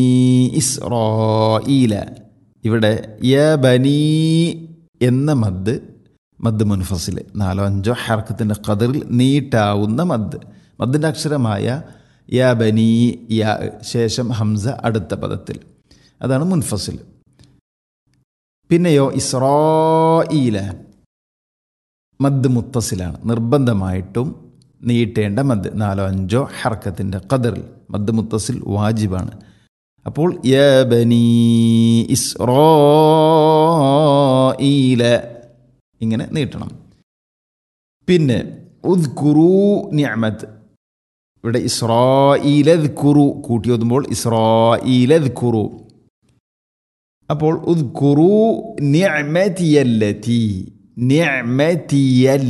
ഇസ്രോയില ഇവിടെ യ ബനീ എന്ന മദ് മദ് മുൻഫസിൽ നാലോ അഞ്ചോ ഹർക്കത്തിൻ്റെ കതിറിൽ നീട്ടാവുന്ന മദ് മദ്ദിൻ്റെ അക്ഷരമായ യ ബനീ യ ശേഷം ഹംസ അടുത്ത പദത്തിൽ അതാണ് മുൻഫസിൽ പിന്നെയോ ഇസ്രോയില മദ് മുത്തസിലാണ് നിർബന്ധമായിട്ടും നീട്ടേണ്ട മദ് നാലോ അഞ്ചോ ഹർക്കത്തിൻ്റെ കതിറിൽ മദ് മുത്തസിൽ വാജിബാണ് അപ്പോൾ യ ബനീ ഇസ്രോയില ഇങ്ങനെ നീട്ടണം പിന്നെ ഉദ്കുറു നിഅമത്ത് ഇവിടെ ഇസ്രോയിലത് കുറു കൂട്ടി ഓതുമ്പോൾ ഇസ്രോയിലത് കുറു അപ്പോൾ ഉദ്കുറു നിഅമതിയല്ലതി നിഅമതിയൽ